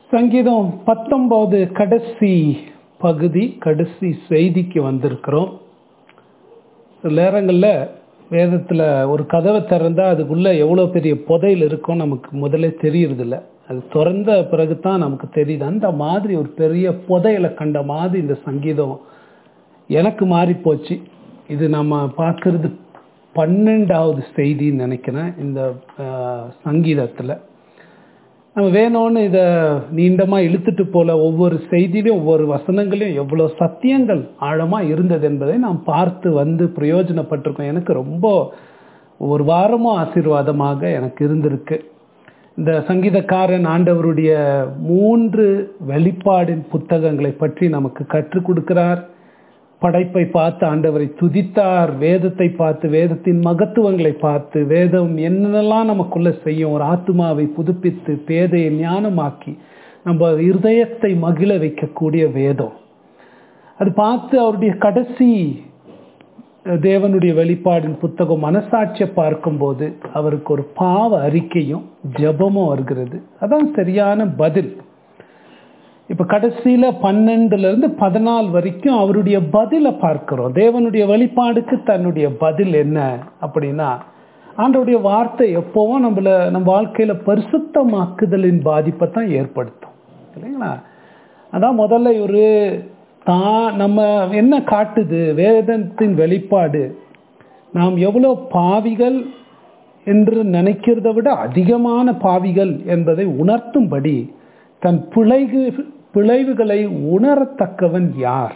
சங்கீதம் பத்தொன்பது கடைசி பகுதி கடைசி செய்திக்கு வந்திருக்கிறோம் சில நேரங்களில் வேதத்தில் ஒரு கதவை திறந்தா அதுக்குள்ள எவ்வளோ பெரிய புதையல் இருக்கும் நமக்கு முதல்ல தெரியறதில்ல அது திறந்த பிறகு தான் நமக்கு தெரியுது அந்த மாதிரி ஒரு பெரிய புதையலை கண்ட மாதிரி இந்த சங்கீதம் எனக்கு மாறி போச்சு இது நம்ம பார்க்கறது பன்னெண்டாவது செய்தின்னு நினைக்கிறேன் இந்த சங்கீதத்தில் நம்ம வேணும்னு இதை நீண்டமாக இழுத்துட்டு போல ஒவ்வொரு செய்தியிலையும் ஒவ்வொரு வசனங்களையும் எவ்வளோ சத்தியங்கள் ஆழமாக இருந்தது என்பதை நாம் பார்த்து வந்து பிரயோஜனப்பட்டிருக்கோம் எனக்கு ரொம்ப ஒரு வாரமும் ஆசீர்வாதமாக எனக்கு இருந்திருக்கு இந்த சங்கீதக்காரன் ஆண்டவருடைய மூன்று வெளிப்பாடின் புத்தகங்களை பற்றி நமக்கு கற்றுக் கொடுக்கிறார் படைப்பை பார்த்து ஆண்டவரை துதித்தார் வேதத்தை பார்த்து வேதத்தின் மகத்துவங்களை பார்த்து வேதம் என்னென்னலாம் நமக்குள்ள செய்யும் ஒரு ஆத்மாவை புதுப்பித்து பேதையை ஞானமாக்கி நம்ம இருதயத்தை மகிழ வைக்கக்கூடிய வேதம் அது பார்த்து அவருடைய கடைசி தேவனுடைய வெளிப்பாடின் புத்தகம் மனசாட்சியை பார்க்கும்போது அவருக்கு ஒரு பாவ அறிக்கையும் ஜபமும் வருகிறது அதான் சரியான பதில் இப்ப கடைசியில பன்னெண்டுல இருந்து பதினாலு வரைக்கும் அவருடைய பதிலை பார்க்கிறோம் தேவனுடைய வெளிப்பாடுக்கு தன்னுடைய பதில் என்ன அப்படின்னா ஆண்டோடைய வார்த்தை எப்பவும் நம்மள நம்ம வாழ்க்கையில பரிசுத்தமாக்குதலின் பாதிப்பை தான் ஏற்படுத்தும் இல்லைங்களா அதான் முதல்ல ஒரு தான் நம்ம என்ன காட்டுது வேதத்தின் வெளிப்பாடு நாம் எவ்வளோ பாவிகள் என்று நினைக்கிறத விட அதிகமான பாவிகள் என்பதை உணர்த்தும்படி தன் பிழைகு பிழைவுகளை உணரத்தக்கவன் யார்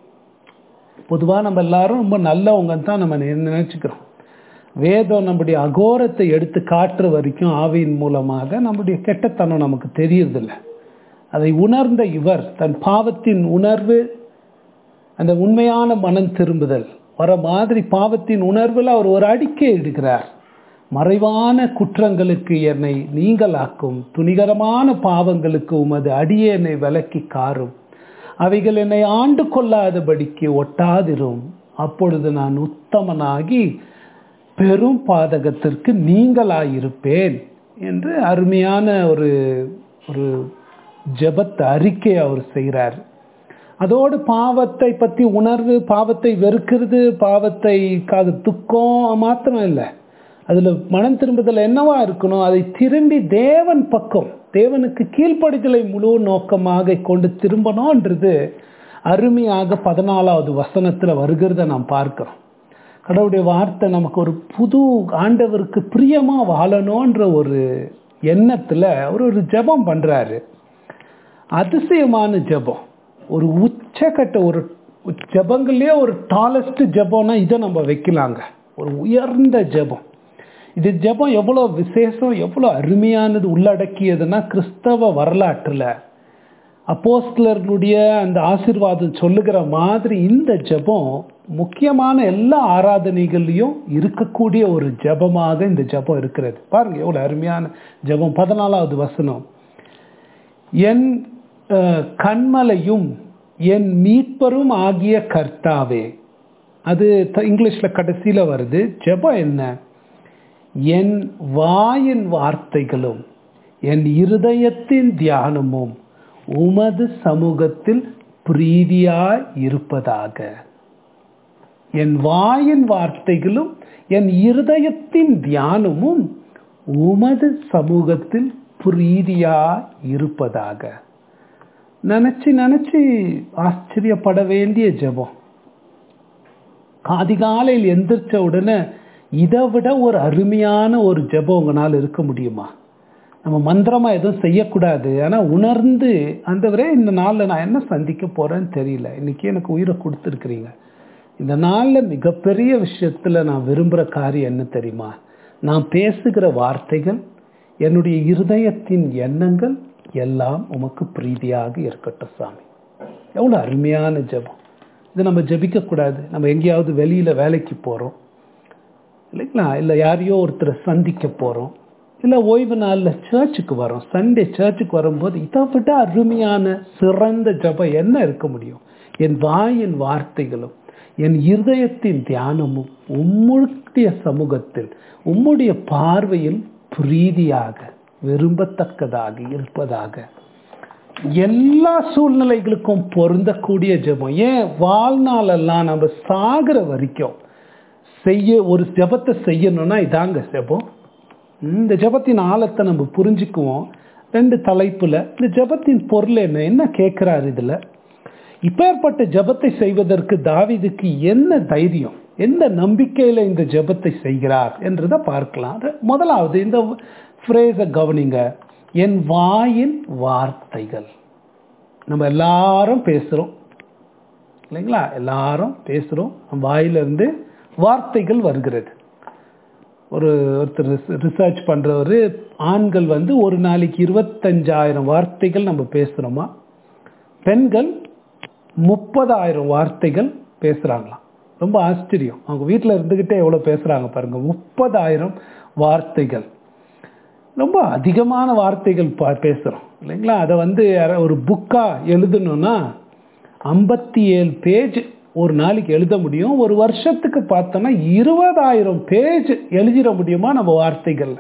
பொதுவாக நம்ம எல்லாரும் ரொம்ப நல்லவங்க தான் நம்ம நினைச்சுக்கிறோம் வேதம் நம்முடைய அகோரத்தை எடுத்து காட்டுற வரைக்கும் ஆவியின் மூலமாக நம்முடைய கெட்டத்தனம் நமக்கு தெரியறதில்ல அதை உணர்ந்த இவர் தன் பாவத்தின் உணர்வு அந்த உண்மையான மனம் திரும்புதல் வர மாதிரி பாவத்தின் உணர்வில் அவர் ஒரு அறிக்கை எடுக்கிறார் மறைவான குற்றங்களுக்கு என்னை நீங்களாக்கும் துணிகரமான பாவங்களுக்கு உமது அடியேனை விலக்கி காரும் அவைகள் என்னை ஆண்டு கொள்ளாதபடிக்கு ஒட்டாதிரும் அப்பொழுது நான் உத்தமனாகி பெரும் பாதகத்திற்கு நீங்களாயிருப்பேன் என்று அருமையான ஒரு ஒரு ஜபத்தை அறிக்கை அவர் செய்கிறார் அதோடு பாவத்தை பற்றி உணர்வு பாவத்தை வெறுக்கிறது பாவத்தை காது துக்கம் மாத்திரம் இல்லை அதில் மனம் திரும்புதல் என்னவா இருக்கணும் அதை திரும்பி தேவன் பக்கம் தேவனுக்கு கீழ்ப்படுதலை முழு நோக்கமாக கொண்டு திரும்பணும்ன்றது அருமையாக பதினாலாவது வசனத்தில் வருகிறத நாம் பார்க்கிறோம் கடவுளுடைய வார்த்தை நமக்கு ஒரு புது ஆண்டவருக்கு பிரியமா வாழணுன்ற ஒரு எண்ணத்தில் அவர் ஒரு ஜபம் பண்றாரு அதிசயமான ஜபம் ஒரு உச்சக்கட்ட ஒரு ஜபங்கள்லயே ஒரு டாலஸ்ட் ஜபம்னா இதை நம்ம வைக்கலாங்க ஒரு உயர்ந்த ஜபம் இது ஜபம் எவ்வளோ விசேஷம் எவ்வளோ அருமையானது உள்ளடக்கியதுன்னா கிறிஸ்தவ வரலாற்றில் அப்போஸ்லர்களுடைய அந்த ஆசிர்வாதம் சொல்லுகிற மாதிரி இந்த ஜபம் முக்கியமான எல்லா ஆராதனைகள்லையும் இருக்கக்கூடிய ஒரு ஜபமாக இந்த ஜபம் இருக்கிறது பாருங்க எவ்வளோ அருமையான ஜபம் பதினாலாவது வசனம் என் கண்மலையும் என் மீட்பரும் ஆகிய கர்த்தாவே அது இங்கிலீஷ்ல கடைசியில வருது ஜபம் என்ன என் வாயின் வார்த்தைகளும் என் இருதயத்தின் தியானமும் உமது சமூகத்தில் பிரீதியாய் இருப்பதாக என் வாயின் வார்த்தைகளும் என் இருதயத்தின் தியானமும் உமது சமூகத்தில் பிரீதியாய் இருப்பதாக நினைச்சு நினைச்சு ஆச்சரியப்பட வேண்டிய ஜபம் காதிகாலையில் எந்திரிச்ச உடனே இதை விட ஒரு அருமையான ஒரு ஜபம் உங்களால் இருக்க முடியுமா நம்ம மந்திரமா எதுவும் செய்யக்கூடாது ஆனால் உணர்ந்து அந்தவரே இந்த நாளில் நான் என்ன சந்திக்க போறேன்னு தெரியல இன்னைக்கு எனக்கு உயிரை கொடுத்துருக்கிறீங்க இந்த நாளில் மிகப்பெரிய விஷயத்துல நான் விரும்புகிற காரியம் என்ன தெரியுமா நான் பேசுகிற வார்த்தைகள் என்னுடைய இருதயத்தின் எண்ணங்கள் எல்லாம் உமக்கு பிரீதியாக இருக்கட்டும் சாமி எவ்வளோ அருமையான ஜபம் இது நம்ம ஜபிக்கக்கூடாது நம்ம எங்கேயாவது வெளியில் வேலைக்கு போகிறோம் இல்லைங்களா இல்லை யாரையோ ஒருத்தரை சந்திக்க போகிறோம் இல்லை ஓய்வு நாளில் சர்ச்சுக்கு வரோம் சண்டே சர்ச்சுக்கு வரும்போது இதை விட அருமையான சிறந்த ஜபம் என்ன இருக்க முடியும் என் வாயின் வார்த்தைகளும் என் இருதயத்தின் தியானமும் உம்முடைய சமூகத்தில் உம்முடைய பார்வையில் பிரீதியாக விரும்பத்தக்கதாக இருப்பதாக எல்லா சூழ்நிலைகளுக்கும் பொருந்தக்கூடிய ஜெபம் ஏன் வாழ்நாளெல்லாம் நம்ம சாகிற வரைக்கும் செய்ய ஒரு ஜெபத்தை செய்யணும்னா இதாங்க ஜெபம் இந்த ஜெபத்தின் ஆழத்தை நம்ம புரிஞ்சுக்குவோம் ரெண்டு தலைப்புல இந்த ஜெபத்தின் பொருள் என்ன என்ன கேட்கிறாரு இதுல இப்பேற்பட்ட ஜெபத்தை செய்வதற்கு தாவீதுக்கு என்ன தைரியம் எந்த நம்பிக்கையில இந்த ஜெபத்தை செய்கிறார் என்றதை பார்க்கலாம் முதலாவது இந்த ஃப்ரேஸை கவனிங்க என் வாயின் வார்த்தைகள் நம்ம எல்லாரும் பேசுறோம் இல்லைங்களா எல்லாரும் பேசுறோம் நம்ம வாயிலிருந்து வார்த்தைகள் வருகிறது ஒரு ஒருத்தர் ரிசர்ச் பண்றவர் ஆண்கள் வந்து ஒரு நாளைக்கு இருபத்தஞ்சாயிரம் வார்த்தைகள் நம்ம பேசுறோமா பெண்கள் முப்பதாயிரம் வார்த்தைகள் பேசுறாங்களாம் ரொம்ப ஆச்சரியம் அவங்க வீட்டில் இருந்துகிட்டே எவ்வளோ பேசுறாங்க பாருங்க முப்பதாயிரம் வார்த்தைகள் ரொம்ப அதிகமான வார்த்தைகள் பா- பேசுறோம் இல்லைங்களா அதை வந்து யாரா- ஒரு புக்கா எழுதணும்னா ஐம்பத்தி ஏழு பேஜ் ஒரு நாளைக்கு எழுத முடியும் ஒரு வருஷத்துக்கு பார்த்தோம்னா இருபதாயிரம் பேஜ் எழுதிட முடியுமா நம்ம வார்த்தைகள்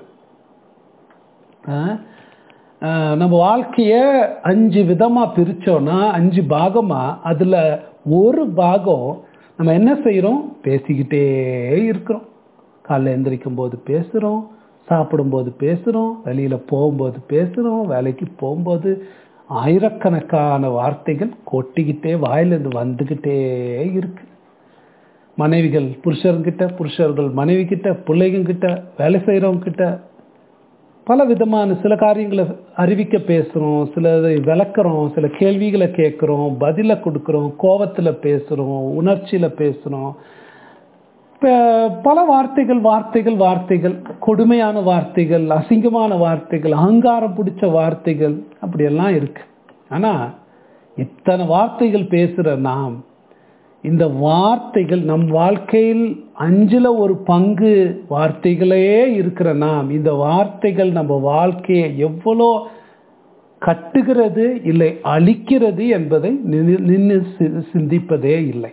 நம்ம வாழ்க்கைய அஞ்சு விதமா பிரிச்சோம்னா அஞ்சு பாகமா அதுல ஒரு பாகம் நம்ம என்ன செய்றோம் பேசிக்கிட்டே இருக்கிறோம் காலைல எந்திரிக்கும் போது பேசுறோம் சாப்பிடும்போது பேசுறோம் வெளியில போகும்போது பேசுறோம் வேலைக்கு போகும்போது ஆயிரக்கணக்கான வார்த்தைகள் கொட்டிக்கிட்டே வாயிலிருந்து வந்துகிட்டே இருக்கு மனைவிகள் புருஷர்கிட்ட புருஷர்கள் மனைவி கிட்ட பிள்ளைங்க கிட்ட வேலை செய்யறவங்க கிட்ட பல விதமான சில காரியங்களை அறிவிக்க பேசுறோம் சில விளக்குறோம் சில கேள்விகளை கேட்குறோம் பதிலை கொடுக்குறோம் கோவத்துல பேசுறோம் உணர்ச்சியில பேசுறோம் ப- பல வார்த்தைகள் வார்த்தைகள் வார்த்தைகள் கொடுமையான வார்த்தைகள் அசிங்கமான வார்த்தைகள் அகங்காரம் பிடிச்ச வார்த்தைகள் அப்படியெல்லாம் இருக்கு ஆனா இத்தனை வார்த்தைகள் பேசுற நாம் இந்த வார்த்தைகள் நம் வாழ்க்கையில் அஞ்சுல ஒரு பங்கு வார்த்தைகளே இருக்கிற நாம் இந்த வார்த்தைகள் நம்ம வாழ்க்கையை எவ்வளோ கட்டுகிறது இல்லை அழிக்கிறது என்பதை நின்னு- நின்னு சி- சிந்திப்பதே இல்லை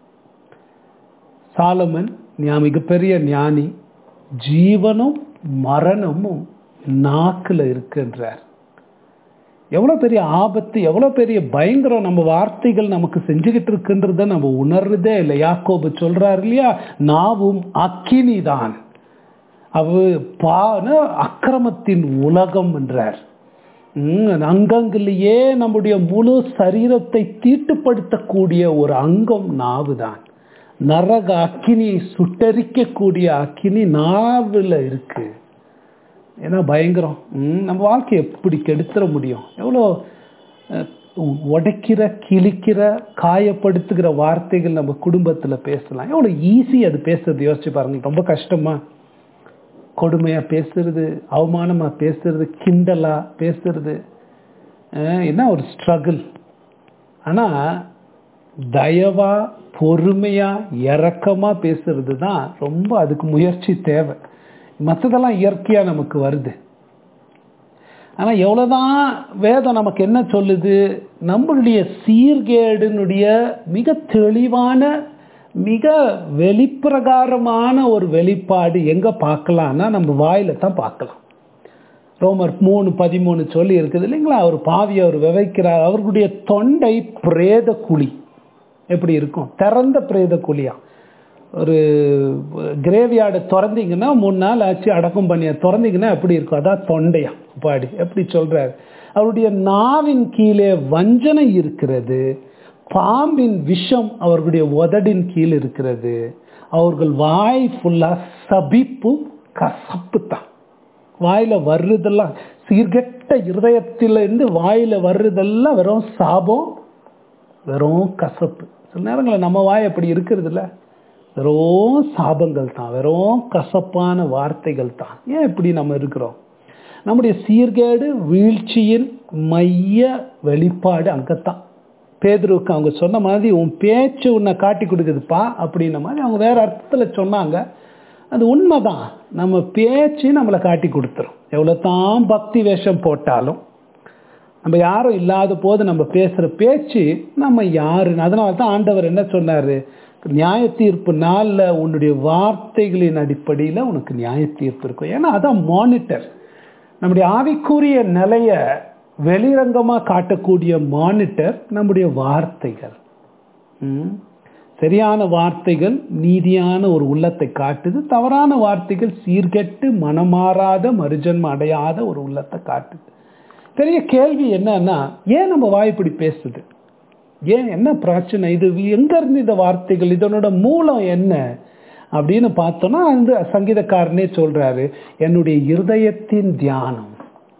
சாலமன் ஞா- மிகப்பெரிய ஞானி ஜீவனும் மரணமும் நாக்குல இருக்குன்றார் எவ்வளவு பெரிய ஆபத்து எவ்வளவு பெரிய பயங்கரம் நம்ம வார்த்தைகள் நமக்கு செஞ்சுக்கிட்டு இருக்குன்றத நம்ம உணர்றதே இல்லை யாக்கோபு சொல்றாரு இல்லையா நாவும் அக்கினி தான் அவ பான அக்கிரமத்தின் உலகம் என்றார் உம், அங்கங்களிலேயே நம்முடைய முழு சரீரத்தை தீட்டுப்படுத்தக்கூடிய ஒரு அங்கம் நாவுதான் நரக அக்கினியை சுட்டரிக்கக்கூடிய அக்கினி நாவுல இருக்கு ஏன்னா பயங்கரம் ம், நம்ம வாழ்க்கையை எப்படி கெடுத்துட முடியும் எவ்வளோ அஹ், உடைக்கிற கிழிக்கிற காயப்படுத்துகிற வார்த்தைகள் நம்ம குடும்பத்துல பேசலாம் எவ்வளோ ஈஸி அது பேசுறது யோசிச்சு பாருங்க ரொம்ப கஷ்டமா கொடுமையா பேசுறது அவமானமா பேசுறது கிண்டலா பேசுறது அஹ், என்ன ஒரு ஸ்ட்ரகிள் ஆனா தயவா பொறுமையா இரக்கமா பேசுறது தான் ரொம்ப அதுக்கு முயற்சி தேவை மற்றதெல்லாம் இயற்கையா நமக்கு வருது ஆனா எவ்வளவுதான் வேதம் நமக்கு என்ன சொல்லுது நம்மளுடைய சீர்கேடினுடைய மிக தெளிவான மிக வெளிப்பிரகாரமான ஒரு வெளிப்பாடு எங்க பார்க்கலாம்னா நம்ம வாயில தான் பார்க்கலாம் ரோமர் மூணு பதிமூணு சொல்லி இருக்குது இல்லைங்களா அவர் பாவியை அவர் விதைக்கிறார் அவர்களுடைய தொண்டை பிரேத குழி எப்படி இருக்கும் திறந்த பிரேத குழியா ஒரு கிரேவியார்டை திறந்தீங்கன்னா மூணு நாள் ஆச்சு அடக்கம் பண்ணிய திறந்தீங்கன்னா எப்படி இருக்கும் அதான் தொண்டையா பாடி எப்படி சொல்றாரு அவருடைய நாவின் கீழே வஞ்சனை இருக்கிறது பாம்பின் விஷம் அவர்களுடைய உதடின் கீழ் இருக்கிறது அவர்கள் வாய் ஃபுல்லா சபிப்பு கசப்பு தான் வாயில வர்றதெல்லாம் சீர்கெட்ட இருதயத்திலிருந்து வாயில வர்றதெல்லாம் வெறும் சாபம் வெறும் கசப்பு சில நேரங்களில் நம்ம வாய் அப்படி இருக்கிறது இல்ல வெறும் சாபங்கள் தான் வெறும் கசப்பான வார்த்தைகள் தான் ஏன் இப்படி நம்ம இருக்கிறோம் நம்முடைய சீர்கேடு வீழ்ச்சியின் மைய வெளிப்பாடு அங்கத்தான் பேதுருவுக்கு அவங்க சொன்ன மாதிரி உன் பேச்சு உன்னை காட்டி கொடுக்குதுப்பா அப்படின்ன மாதிரி அவங்க வேற அர்த்தத்துல சொன்னாங்க அது உண்மைதான் நம்ம பேச்சு நம்மளை காட்டி கொடுத்துரும் எவ்வளவு தான் பக்தி வேஷம் போட்டாலும் நம்ம யாரும் இல்லாத போது நம்ம பேசுற பேச்சு நம்ம யாருன்னு அதனால தான் ஆண்டவர் என்ன சொன்னாரு நியாய தீர்ப்பு நாள்ல உன்னுடைய வார்த்தைகளின் அடிப்படையில உனக்கு நியாய தீர்ப்பு இருக்கும் ஏன்னா அதான் மானிட்டர் நம்முடைய ஆவிக்குரிய நிலைய வெளிரங்கமாக காட்டக்கூடிய மானிட்டர் நம்முடைய வார்த்தைகள் ம். சரியான வார்த்தைகள் நீதியான ஒரு உள்ளத்தை காட்டுது தவறான வார்த்தைகள் சீர்கெட்டு மனமாறாத மறுஜன்மம் அடையாத ஒரு உள்ளத்தை காட்டுது பெரிய கேள்வி என்னன்னா ஏன் நம்ம வாய் இப்படி பேசுது ஏன் என்ன பிரச்சனை இது எங்க இருந்து இந்த வார்த்தைகள் இதனோட மூலம் என்ன அப்படின்னு பார்த்தோம்னா அந்த சங்கீதக்காரனே சொல்றாரு என்னுடைய இருதயத்தின் தியானம்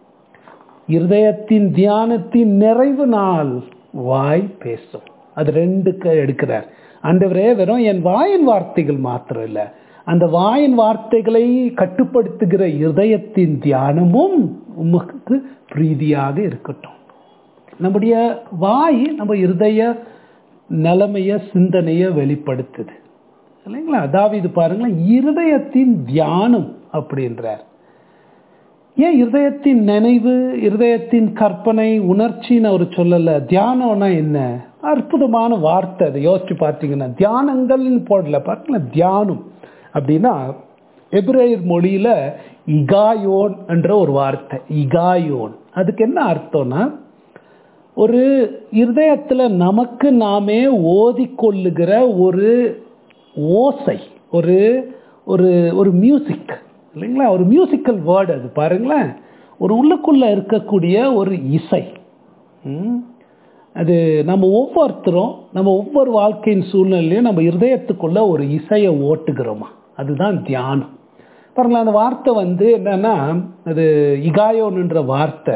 இருதயத்தின் தியானத்தின் நிறைவு நாள் வாய் பேசும் அது ரெண்டுக்கு எடுக்கிறார் ஆண்டவரே வெறும் என் வாயின் வார்த்தைகள் மாத்திரம் இல்லை அந்த வாயின் வார்த்தைகளை கட்டுப்படுத்துகிற இருதயத்தின் தியானமும் உமக்கு பிரீதியாக இருக்கட்டும் நம்முடைய வாய் நம்ம இருதய நிலைமைய சிந்தனைய வெளிப்படுத்துது இல்லைங்களா தாவீது பாருங்களேன் இருதயத்தின் தியானம் அப்படின்றார் ஏன் இருதயத்தின் நினைவு இருதயத்தின் கற்பனை உணர்ச்சின்னு அவர் சொல்லல தியானம்னா என்ன அற்புதமான வார்த்தை அதை யோசிச்சு பார்த்தீங்கன்னா தியானங்கள்னு போடல பாருங்களேன் தியானம் அப்படின்னா எபிரேயர் மொழியில இகாயோன் என்ற ஒரு வார்த்தை இகாயோன் அதுக்கு என்ன அர்த்தம்னா ஒரு இருதயத்துல நமக்கு நாமே ஓதிக்கொள்ளுகிற ஒரு ஓசை ஒரு ஒரு ஒரு மியூசிக் இல்லைங்களா ஒரு மியூசிக்கல் வேர்டு அது பாருங்களேன் ஒரு உள்ளுக்குள்ள இருக்கக்கூடிய ஒரு இசை ம். அது நம்ம ஒவ்வொருத்தரும் நம்ம ஒவ்வொரு வாழ்க்கையின் சூழ்நிலையும் நம்ம இருதயத்துக்குள்ள ஒரு இசையை ஓட்டுகிறோமா அதுதான் தியானம் பாருங்களேன் அந்த வார்த்தை வந்து என்னன்னா அது இகாயோன்ன்ற வார்த்தை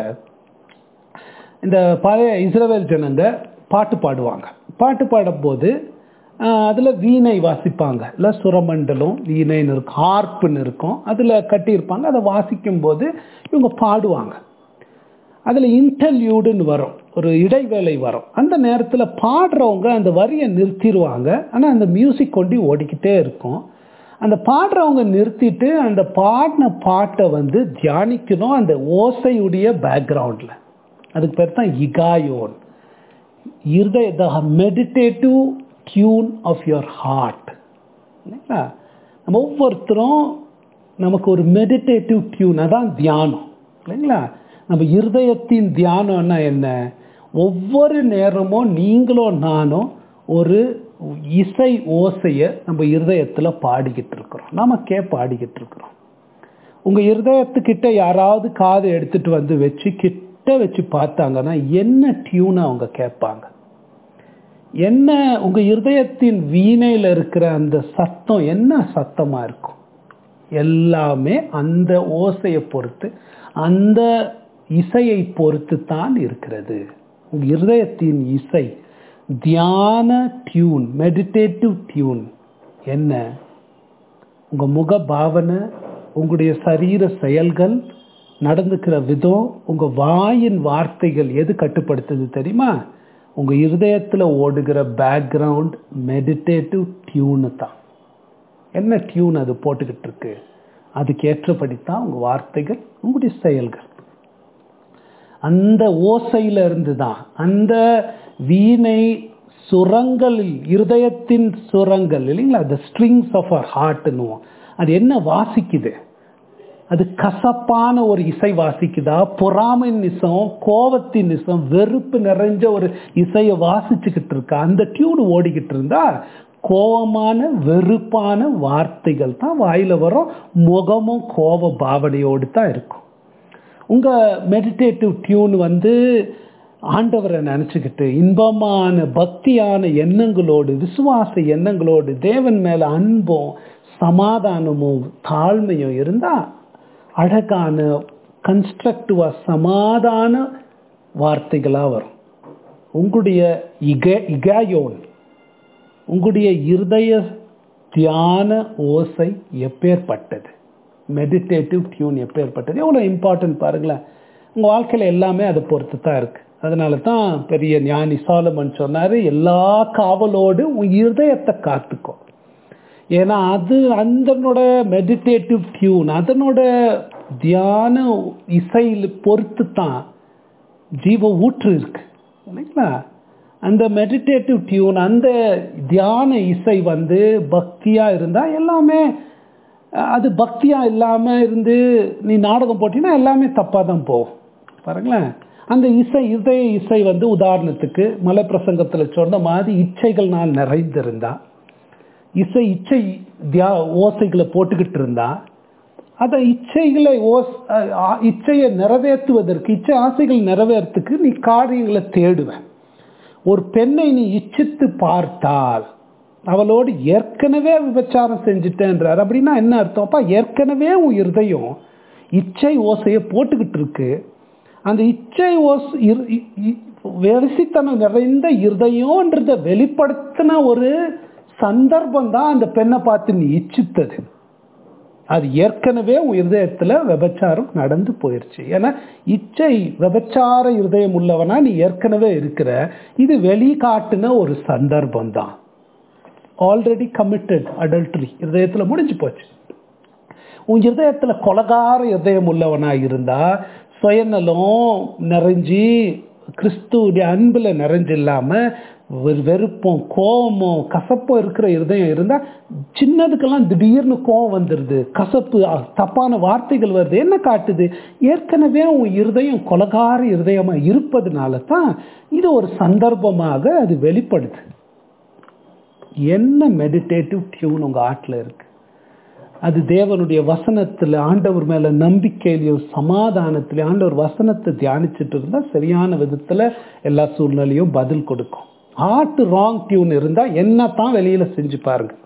இந்த பழைய இஸ்ரவேல் ஜனங்க பாட்டு பாடுவாங்க பாட்டு பாடும்போது அதில் வீணை வாசிப்பாங்க இல்லை சுரமண்டலம் வீணைன்னு இருக்கும் ஹார்ப்புன்னு இருக்கும் அதில் கட்டியிருப்பாங்க அதை வாசிக்கும் போது இவங்க பாடுவாங்க அதில் இன்டர்வியூடுன்னு வரும் ஒரு இடைவேளை வரும் அந்த நேரத்தில் பாடுறவங்க அந்த வரியை நிறுத்திடுவாங்க ஆனால் அந்த மியூசிக் கொண்டு ஓடிக்கிட்டே இருக்கும் அந்த பாடுறவங்க நிறுத்திட்டு அந்த பாடின பாட்டை வந்து தியானிக்கணும் அந்த ஓசையுடைய பேக்ரவுண்டில் அதுக்கு பேர் தான் இகாயோன் இருதய the meditative tune of your heart இல்லைங்களா நம்ம ஒவ்வொருத்தரும் நமக்கு ஒரு மெடிடேட்டிவ் டியூன் அதான் தியானம் இல்லைங்களா நம்ம இருதயத்தின் தியானம்னா என்ன ஒவ்வொரு நேரமும் நீங்களும் நானும் ஒரு இசை ஓசையை நம்ம இருதயத்தில் பாடிக்கிட்டு இருக்கிறோம் நமக்கே பாடிக்கிட்டு இருக்கிறோம் உங்கள் இருதயத்துக்கிட்ட யாராவது காது எடுத்துட்டு வந்து வச்சு கிட்ட வச்சு பார்த்தாங்கன்னா என்ன டியூனை அவங்க கேட்பாங்க என்ன உங்க இருதயத்தின் வீணையில இருக்கிற அந்த சத்தம் என்ன சத்தமா இருக்கும் எல்லாமே அந்த ஓசையை பொறுத்து அந்த இசையை பொறுத்து தான் இருக்கிறது உங்க இருதயத்தின் இசை தியான டியூன் மெடிடேட்டிவ் டியூன் என்ன உங்க முக பாவனை உங்களுடைய சரீர செயல்கள் நடந்துக்கிற விதம் உங்க வாயின் வார்த்தைகள் எது கட்டுப்படுத்துது தெரியுமா உங்க இருதயத்துல ஓடுகிற பேக்ரவுண்ட் மெடிடேட்டிவ் டியூனு தான் என்ன டியூன் அது போட்டுக்கிட்டு இருக்கு அதுக்கு ஏற்றபடித்தான் உங்க வார்த்தைகள் உங்களுடைய செயல்கள் அந்த ஓசையில இருந்து தான் அந்த வீணை சுரங்களில் இருதயத்தின் சுரங்கள் இல்லைங்களா த ஸ்ட்ரிங்ஸ் ஆஃப் அவர் ஹார்ட்னுவோம் அது என்ன வாசிக்குது அது கசப்பான ஒரு இசை வாசிக்குதா பொறாமையின் நிசம் கோபத்தின் நிசம் வெறுப்பு நிறைஞ்ச ஒரு இசையை வாசிச்சுக்கிட்டு இருக்கா அந்த டியூன் ஓடிக்கிட்டு இருந்தா கோபமான வெறுப்பான வார்த்தைகள் தான் வாயில வரும் முகமும் கோப பாவனையோடு தான் இருக்கும் உங்க மெடிடேட்டிவ் டியூன் வந்து ஆண்டவரை நினச்சிக்கிட்டு இன்பமான பக்தியான எண்ணங்களோடு விசுவாச எண்ணங்களோடு தேவன் மேல அன்பும் சமாதானமும் தாழ்மையும் இருந்தா அழகான கன்ஸ்ட்ரக்டிவா சமாதான வார்த்தைகளா வரும் உங்களுடைய இக இகாயோன் உங்களுடைய இருதய தியான ஓசை எப்பேற்பட்டது மெடிடேட்டிவ் டியூன் எப்பேற்பட்டது எவ்வளோ இம்பார்ட்டன்ட் பாருங்களேன் உங்கள் வாழ்க்கையில் எல்லாமே அதை பொறுத்து தான் இருக்கு அதனால தான் பெரிய ஞானி சாலமன் சொன்னார் எல்லா காவலோடு உன் இருதயத்தை காத்துக்கோ ஏன்னா அது அதனோட மெடிடேட்டிவ் டியூன் அதனோட தியான இசையில் பொறுத்து தான் ஜீவ ஊற்று இருக்கு இல்லைங்களா அந்த மெடிடேட்டிவ் டியூன் அந்த தியான இசை வந்து பக்தியா இருந்தா எல்லாமே அது பக்தியா இல்லாம இருந்து நீ நாடகம் போட்டீங்கன்னா எல்லாமே தப்பா தான் போகும் பாருங்களேன் அந்த இசை இதய இசை வந்து உதாரணத்துக்கு மலை பிரசங்கத்தில் சொன்ன மாதிரி இச்சைகள் நான் நிறைந்திருந்தா இசை இச்சை தியா ஓசைகளை போட்டுக்கிட்டு இருந்தா அந்த இச்சைகளை ஓஸ் அஹ் இச்சையை நிறைவேற்றுவதற்கு இச்சை ஆசைகள் நிறைவேறத்துக்கு நீ காரியங்களை தேடுவேன் ஒரு பெண்ணை நீ இச்சித்து பார்த்தால் அவளோடு ஏற்கனவே விபச்சாரம் செஞ்சுட்டேன்றார் அப்படின்னா என்ன அர்த்தம் அப்பா ஏற்கனவே உன் இருதயம் இச்சை ஓசையை போட்டுக்கிட்டு இருக்கு அந்த இச்சை ஓஸ் இரு- இ- இ- வெரிசித்தனம் நிறைந்த இருதயம்ன்றத வெளிப்படுத்தின ஒரு சந்தர்ப்பம் தான் அந்த பெண்ணை பார்த்து நீ இச்சித்தது அது ஏற்கனவே உன் இருதயத்துல விபச்சாரம் நடந்து போயிருச்சு ஏன்னா இச்சை விபச்சார இருதயம் உள்ளவனா நீ ஏற்கனவே இருக்கிற இது வெளிக்காட்டுன ஒரு சந்தர்ப்பம் தான் ஆல்ரெடி கமிட்டட் அடல்ட்ரி இருதயத்துல முடிஞ்சு போச்சு உன் இருதயத்துல கொலகார இருதயம் உள்ளவனா இருந்தா சுயநலம் நிறைஞ்சி கிறிஸ்துவுடைய அன்புல நிறைஞ்சு இல்லாம வெ- வெறுப்பும் கோபமும் கசப்பும் இருக்கிற இருதயம் இருந்தா சின்னதுக்கெல்லாம் திடீர்னு கோபம் வந்துடுது கசப்பு அ, தப்பான வார்த்தைகள் வருது என்ன காட்டுது ஏற்கனவே உன் இருதயம் கொலகார இருதயமா இருப்பதுனால தான் இது ஒரு சந்தர்ப்பமாக அது வெளிப்படுது என்ன மெடிடேட்டிவ் டியூன் உங்க ஆட்டில் இருக்கு அது தேவனுடைய வசனத்துல ஆண்டவர் மேல நம்பிக்கையிலையும் சமாதானத்திலையும் ஆண்டவர் வசனத்தை தியானிச்சுட்டு இருந்தா சரியான விதத்துல எல்லா சூழ்நிலையும் பதில் கொடுக்கும் ஹார்ட் ராங் டியூன் இருந்தா என்ன தான் வெளியில செஞ்சு பாருங்க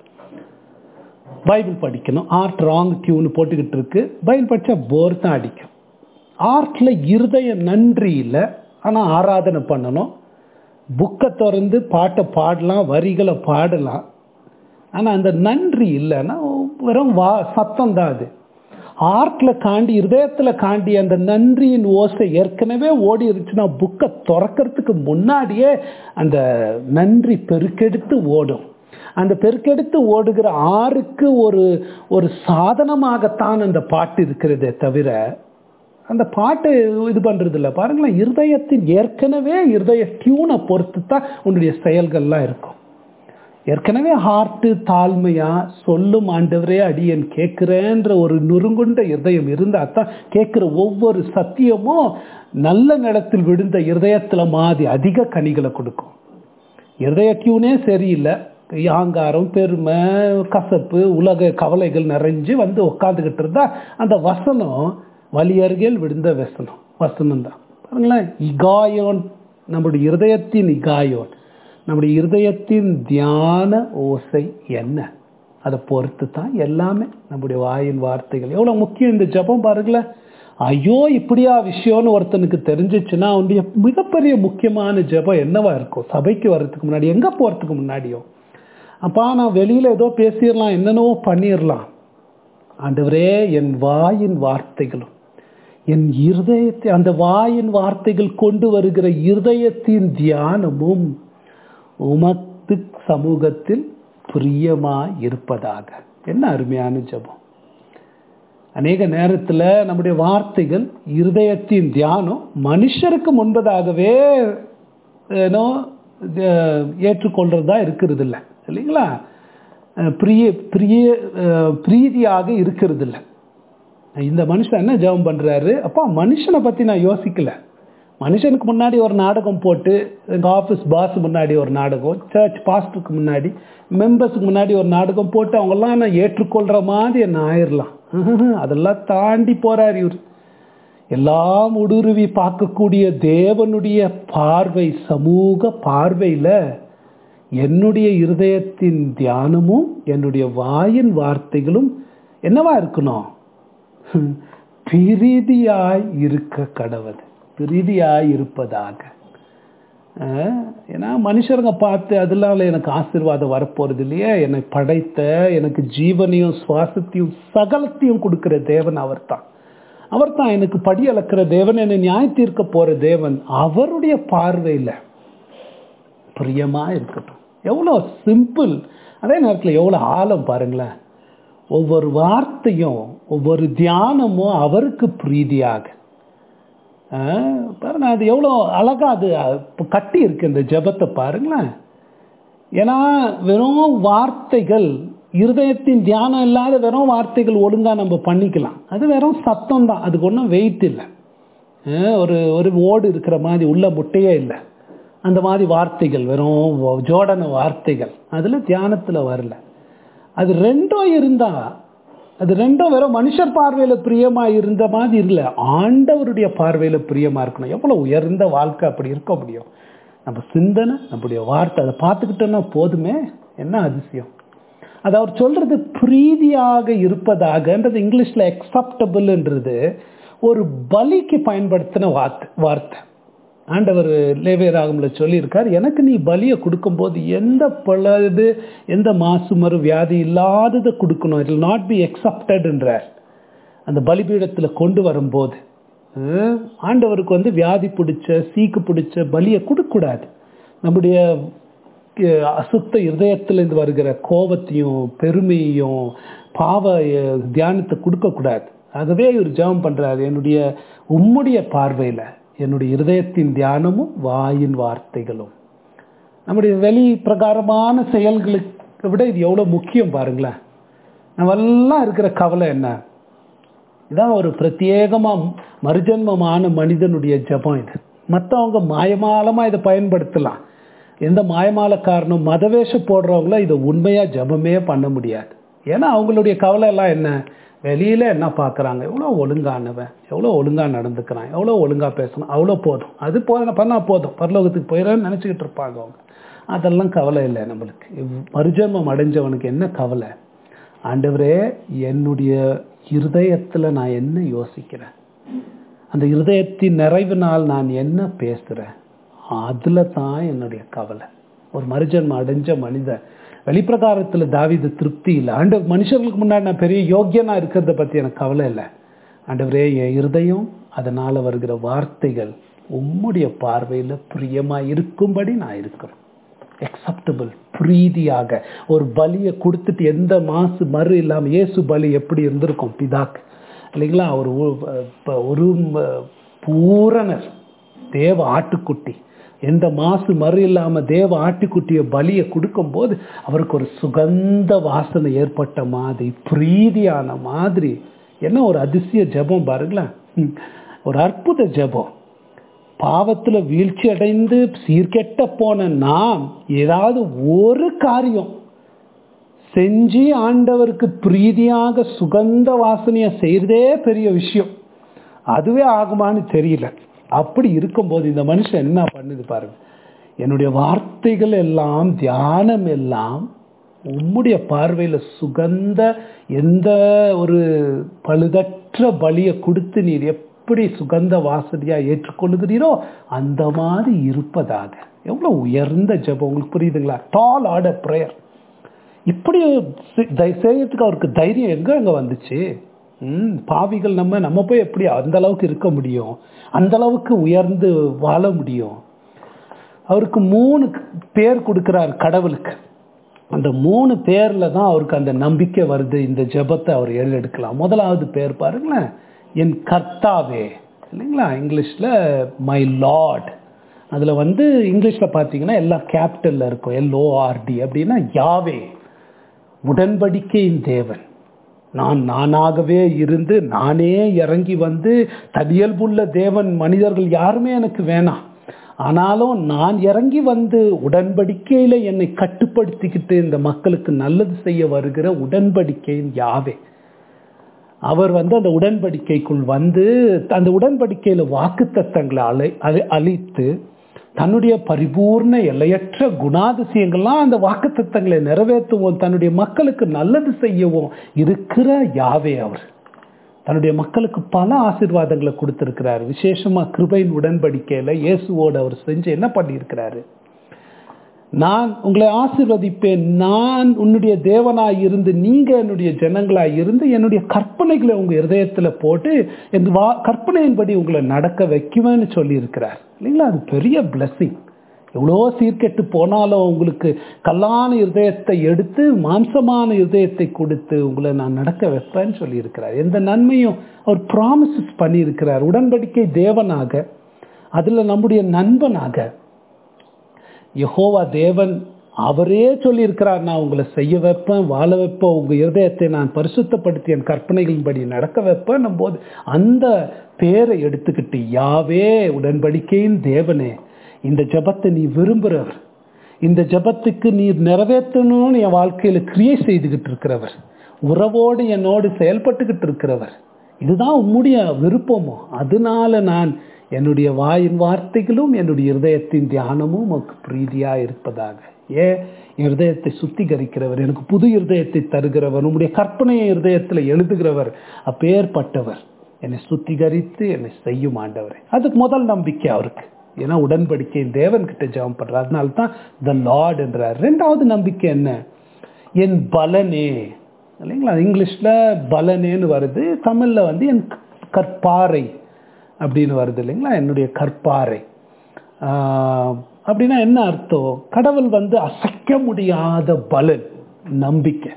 பைபிள் படிக்கணும் ஆர்ட் ராங் டியூன் போட்டுக்கிட்டு இருக்கு பைபிள் படிச்சா போர் தான் அடிக்கும் ஆர்ட்ல இருதயம் நன்றி இல்லை ஆனா ஆராதனை பண்ணணும் புக்கை திறந்து பாட்டை பாடலாம் வரிகளை பாடலாம் ஆனா அந்த நன்றி இல்லைன்னா வெறும் வா சத்தம் தான் அது ஆர்ட்ல காண்டி இருதயத்துல காண்டி அந்த நன்றியின் ஓசை ஏற்கனவே ஓடி இருந்துச்சுன்னா புக்கை திறக்கிறதுக்கு முன்னாடியே அந்த நன்றி பெருக்கெடுத்து ஓடும் அந்த பெருக்கெடுத்து ஓடுகிற ஆறுக்கு ஒரு ஒரு சாதனமாகத்தான் அந்த பாட்டு இருக்கிறதே தவிர அந்த பாட்டு இது பண்றது இல்ல பாருங்களேன் இருதயத்தின் ஏற்கனவே இருதய டியூனை பொறுத்து தான் உன்னுடைய செயல்கள்லாம் இருக்கும் ஏற்கனவே ஹார்ட்டு தாழ்மையா சொல்லும் ஆண்டவரே அடியன் கேட்கிறேன்ற ஒரு நுறுங்குண்ட இருதயம் இருந்தா தான் கேட்கிற ஒவ்வொரு சத்தியமும் நல்ல நிலத்தில் விழுந்த இருதயத்துல மாதிரி அதிக கனிகளை கொடுக்கும் இருதய டியூனே சரியில்லை ஆங்காரம் பெருமை கசப்பு உலக கவலைகள் நிறைஞ்சு வந்து உட்காந்துக்கிட்டு இருந்தா அந்த வசனம் வலி அருகில் விழுந்த வசனம் வசனம் தான் பாருங்களேன் இகாயோன் நம்முடைய இருதயத்தின் இகாயோன் நம்முடைய இருதயத்தின் தியான ஓசை என்ன அதை பொறுத்து தான் எல்லாமே நம்முடைய வாயின் வார்த்தைகள் எவ்வளவு முக்கியம் இந்த ஜெபம் பாருங்களேன் ஐயோ இப்படியா விஷயம்னு ஒருத்தனுக்கு தெரிஞ்சிச்சுன்னா அவனுடைய மிகப்பெரிய முக்கியமான ஜெபம் என்னவா இருக்கும் சபைக்கு வர்றதுக்கு முன்னாடி எங்க போறதுக்கு முன்னாடியோ அப்பா நான் வெளியில ஏதோ பேசிடலாம் என்னென்னவோ பண்ணிடலாம் ஆண்டவரே என் வாயின் வார்த்தைகளும் என் இருதயத்தை அந்த வாயின் வார்த்தைகள் கொண்டு வருகிற இருதயத்தின் தியானமும் உமக்கு சமூகத்தில் பிரியமாய் இருப்பதாக என்ன அருமையான ஜெபம் அநேக நேரத்துல நம்முடைய வார்த்தைகள் இருதயத்தின் தியானம் மனுஷருக்கு முன்பதாகவே ஏனோ அஹ், ஏற்றுக்கொள்றதா இருக்கிறது இல்லை இல்லைங்களா அஹ், பிரிய பிரிய அஹ், பிரீதியாக இருக்கிறது இல்லை இந்த மனுஷன் என்ன ஜெபம் பண்றாரு அப்பா மனுஷனை பத்தி நான் யோசிக்கல மனுஷனுக்கு முன்னாடி ஒரு நாடகம் போட்டு எங்க ஆஃபீஸ் பாஸ் முன்னாடி ஒரு நாடகம் சர்ச் பாஸ்டருக்கு முன்னாடி மெம்பர்ஸுக்கு முன்னாடி ஒரு நாடகம் போட்டு அவங்கெல்லாம் நான் ஏற்றுக்கொள்ற மாதிரி என்ன ஆயிரலாம் அதெல்லாம் தாண்டி போறார் இவர் எல்லாம் ஊடுருவி பார்க்கக்கூடிய தேவனுடைய பார்வை சமூக பார்வையில என்னுடைய இருதயத்தின் தியானமும் என்னுடைய வாயின் வார்த்தைகளும் என்னவா இருக்கணும் பிரீதியாய் இருக்க கடவுது பிரீதியாய் இருப்பதாக அஹ், ஏன்னா மனுஷருங்க பார்த்து அதனால எனக்கு ஆசீர்வாதம் வரப்போறது இல்லையே என்னை படைத்த எனக்கு ஜீவனையும் சுவாசத்தையும் சகலத்தையும் கொடுக்கிற தேவன் அவர்தான் அவர்தான் எனக்கு படி அளக்கிற தேவன் என்னை நியாய தீர்க்க போற தேவன் அவருடைய பார்வையில பிரியமா இருக்கட்டும் எவ்வளோ சிம்பிள் அதே நேரத்தில் எவ்வளோ ஆழம் பாருங்களேன் ஒவ்வொரு வார்த்தையும் ஒவ்வொரு தியானமும் அவருக்கு பிரீதியாக ஆஹ், பாருங்க அது எவ்வளோ அழகா அது இப்ப கட்டி இருக்கு இந்த ஜெபத்தை பாருங்களேன் ஏன்னா வெறும் வார்த்தைகள் இருதயத்தின் தியானம் இல்லாத வெறும் வார்த்தைகள் ஒழுங்கா நம்ம பண்ணிக்கலாம் அது வெறும் சத்தம் தான் அதுக்கு ஒன்றும் வெயிட் இல்லை அஹ் ஒரு ஒரு ஓடு இருக்கிற மாதிரி உள்ள முட்டையே இல்லை அந்த மாதிரி வார்த்தைகள் வெறும் ஜோடன வார்த்தைகள் அதில் தியானத்தில் வரல அது ரெண்டும் இருந்தா அது ரெண்டும் வெறும் மனுஷர் பார்வையில் பிரியமா இருந்த மாதிரி இல்லை ஆண்டவருடைய பார்வையில் பிரியமா இருக்கணும் எவ்வளோ உயர்ந்த வாழ்க்கை அப்படி இருக்க முடியும் நம்ம சிந்தனை நம்முடைய வார்த்தை அதை பார்த்துக்கிட்டோன்னா போதுமே என்ன அதிசயம் அது அவர் சொல்றது பிரீதியாக இருப்பதாகன்றது இங்கிலீஷ்ல அக்செப்டபிள்ன்றது ஒரு பலிக்கு பயன்படுத்தின வார்த்தை வார்த்தை ஆண்டவர் லேவியராகம்ல சொல்லியிருக்கார் எனக்கு நீ பலியை கொடுக்கும்போது எந்த பழுது எந்த மாசு மறு வியாதி இல்லாததை கொடுக்கணும் இட் நாட் பி அக்செப்டட்ன்றார் அந்த பலிபீடத்தில் கொண்டு வரும்போது அஹ், ஆண்டவருக்கு வந்து வியாதி பிடிச்ச சீக்கு பிடிச்ச பலியை கொடுக்கக்கூடாது நம்முடைய அஹ், அசுத்த இருதயத்திலிருந்து வருகிற கோபத்தையும் பெருமையும் பாவ அஹ், தியானத்தை கொடுக்கக்கூடாது ஆகவே இவர் ஜெபம் பண்றாரு என்னுடைய உம்முடைய பார்வையில் என்னுடைய இருதயத்தின் தியானமும் வாயின் வார்த்தைகளும் நம்முடைய வெளி பிரகாரமான செயல்களுக்கு விட இது எவ்வளோ முக்கியம் பாருங்களேன் நம்மெல்லாம் இருக்கிற கவலை என்ன இதான் ஒரு பிரத்யேகமா மறுஜன்மமான மனிதனுடைய ஜெபம் இது மற்றவங்க மாயமாலமா இதை பயன்படுத்தலாம் எந்த மாயமால காரணம் மதவேஷம் போடுறவங்கள இதை உண்மையா ஜெபமே பண்ண முடியாது ஏன்னா அவங்களுடைய கவலை எல்லாம் என்ன வெளியில என்ன பார்க்கறாங்க எவ்வளோ ஒழுங்கானவன் எவ்வளோ ஒழுங்கா நடந்துக்கிறான் எவ்வளோ ஒழுங்கா பேசணும் அவ்வளோ போதும் அது போ பண்ணா போதும் பரலோகத்துக்கு போயிடறேன்னு நினச்சிக்கிட்டு இருப்பாங்க அவங்க அதெல்லாம் கவலை இல்லை நம்மளுக்கு இவ் மறுஜன்மம் அடைஞ்சவனுக்கு என்ன கவலை ஆண்டவரே என்னுடைய இருதயத்துல நான் என்ன யோசிக்கிறேன் அந்த இருதயத்தின் நிறைவினால் நான் என்ன பேசுறேன் அதுல தான் என்னுடைய கவலை ஒரு மறுஜன்மம் அடைஞ்ச மனிதன் வெளிப்பிரகாரத்துல தாவிது திருப்தி இல்லை ஆண்டு மனுஷர்களுக்கு முன்னாடி நான் பெரிய யோக்கியனா இருக்கிறத பத்தி எனக்கு கவலை இல்லை ஆண்டவரே என் இருதயம் அதனால வருகிற வார்த்தைகள் உம்முடைய பார்வையில பிரியமா இருக்கும்படி நான் இருக்கிறேன் அக்செப்டபிள் பிரீதியாக ஒரு பலியை கொடுத்துட்டு எந்த மாசு மறு இல்லாம இயேசு பலி எப்படி இருந்திருக்கும் பிதாக்கு இல்லைங்களா ஒரு ஊ- ப- ஒரு ம- பூரணர் தேவ ஆட்டுக்குட்டி எந்த மாசு மறு இல்லாம தேவ ஆட்டுக்குட்டிய பலியை கொடுக்கும்போது அவருக்கு ஒரு சுகந்த வாசனை ஏற்பட்ட மாதிரி பிரீதியான மாதிரி என்ன ஒரு அதிசய ஜெபம் பாருங்களேன் ம். ஒரு அற்புத ஜெபம் பாவத்துல வீழ்ச்சி அடைந்து சீர்கெட்ட போன நாம் ஏதாவது ஒரு காரியம் செஞ்சு ஆண்டவருக்கு பிரீதியாக சுகந்த வாசனையை செய்யறதே பெரிய விஷயம் அதுவே ஆகுமான்னு தெரியல அப்படி இருக்கும்போது இந்த மனுஷன் என்ன பண்ணுது பாருங்க என்னுடைய வார்த்தைகள் எல்லாம் தியானம் எல்லாம் உம்முடைய பார்வையில சுகந்த எந்த ஒரு பழுதற்ற பலியை கொடுத்து நீர் எப்படி சுகந்த வாசனையா ஏற்றுக்கொள்ளுகிறீரோ அந்த மாதிரி இருப்பதாக எவ்வளவு உயர்ந்த ஜெபம் உங்களுக்கு புரியுதுங்களா டால் ஆர்டர் ப்ரேயர் இப்படி செ- தை- செய்யறதுக்கு அவருக்கு தைரியம் எங்க அங்க வந்துச்சு ம் பாவிகள் நம்ம நம்ம போய் எப்படி அந்த அளவுக்கு இருக்க முடியும் அந்த அளவுக்கு உயர்ந்து வாழ முடியும் அவருக்கு மூணு பேர் கொடுக்கிறார் கடவுளுக்கு அந்த மூணு பேர்ல தான் அவருக்கு அந்த நம்பிக்கை வருது இந்த ஜெபத்தை அவர் எழுதெடுக்கலாம் முதலாவது பேர் பாருங்களேன் என் கர்த்தாவே இல்லைங்களா இங்கிலீஷ்ல மை லார்ட் அதுல வந்து இங்கிலீஷ்ல பார்த்தீங்கன்னா எல்லாம் கேபிட்டல்ல இருக்கும் எல்ஓஆர்டி அப்படின்னா யாவே உடன்படிக்கையின் தேவன் நான் நானாகவே இருந்து நானே இறங்கி வந்து தனியல்புள்ள தேவன் மனிதர்கள் யாருமே எனக்கு வேணாம் ஆனாலும் நான் இறங்கி வந்து உடன்படிக்கையில என்னை கட்டுப்படுத்திக்கிட்டு இந்த மக்களுக்கு நல்லது செய்ய வருகிற உடன்படிக்கையின் யாவே அவர் வந்து அந்த உடன்படிக்கைக்குள் வந்து அந்த உடன்படிக்கையில வாக்குத்தத்தங்களை அலை அலை அளித்து தன்னுடைய பரிபூர்ண எல்லையற்ற குணாதிசயங்கள்லாம் அந்த வாக்குத்தத்தங்களை நிறைவேற்றுவோம் தன்னுடைய மக்களுக்கு நல்லது செய்யவும் இருக்கிற யாவே அவர் தன்னுடைய மக்களுக்கு பல ஆசீர்வாதங்களை கொடுத்திருக்கிறார் விசேஷமா கிருபையின் உடன்படிக்கையில இயேசுவோடு அவர் செஞ்சு என்ன பண்ணியிருக்கிறாரு நான் உங்களை ஆசீர்வதிப்பேன் நான் உன்னுடைய தேவனாய் இருந்து நீங்க என்னுடைய ஜனங்களாய் இருந்து என்னுடைய கற்பனைகளை உங்க இருதயத்துல போட்டு என் வா கற்பனையின்படி உங்களை நடக்க வைக்குவேன்னு சொல்லி இருக்கிறார் இல்லைங்களா அது பெரிய blessing எவ்வளோ சீர்கெட்டு போனாலும் உங்களுக்கு கல்லான இருதயத்தை எடுத்து மாம்சமான இருதயத்தை கொடுத்து உங்களை நான் நடக்க வைப்பேன்னு சொல்லி இருக்கிறார் எந்த நன்மையும் அவர் ப்ராமிசஸ் பண்ணியிருக்கிறார் உடன்படிக்கை தேவனாக அதுல நம்முடைய நண்பனாக யெகோவா தேவன் அவரே சொல்லியிருக்கிறார் நான் உங்களை செய்ய வைப்பேன் வாழ வைப்பேன் உங்க இருதயத்தை நான் பரிசுத்தப்படுத்தி என் கற்பனைகளின்படி நடக்க வைப்பேன் போது அந்த பேரை எடுத்துக்கிட்டு யாவே உடன்படிக்கையின் தேவனே இந்த ஜபத்தை நீ விரும்புகிறவர் இந்த ஜபத்துக்கு நீர் நிறைவேற்றணும்னு என் வாழ்க்கையில கிரியை செய்துகிட்டு இருக்கிறவர் உறவோடு என்னோடு செயல்பட்டுக்கிட்டு இருக்கிறவர் இதுதான் உம்முடைய விருப்பமோ அதனால நான் என்னுடைய வாயின் வார்த்தைகளும் என்னுடைய இருதயத்தின் தியானமும் உமக்கு பிரீதியா இருப்பதாக ஏன் இருதயத்தை சுத்திகரிக்கிறவர் எனக்கு புது இருதயத்தை தருகிறவர் உம்முடைய கற்பனையை இருதயத்தில் எழுதுகிறவர் அப்பேற்பட்டவர் என்னை சுத்திகரித்து என்னை செய்யும் ஆண்டவரே அதுக்கு முதல் நம்பிக்கை அவருக்கு ஏன்னா உடன்படிக்கை தேவன் கிட்ட ஜெபம் பண்றார் அதனால தான் த லார்ட் என்றார் ரெண்டாவது நம்பிக்கை என்ன என் பலனே இல்லைங்களா இங்கிலீஷ்ல பலனேன்னு வருது தமிழ்ல வந்து என் கற்பாறை அப்படின்னு வருது இல்லைங்களா என்னுடைய கற்பாறை அப்படின்னா என்ன அர்த்தம் கடவுள் வந்து அசைக்க முடியாத பலன் நம்பிக்கை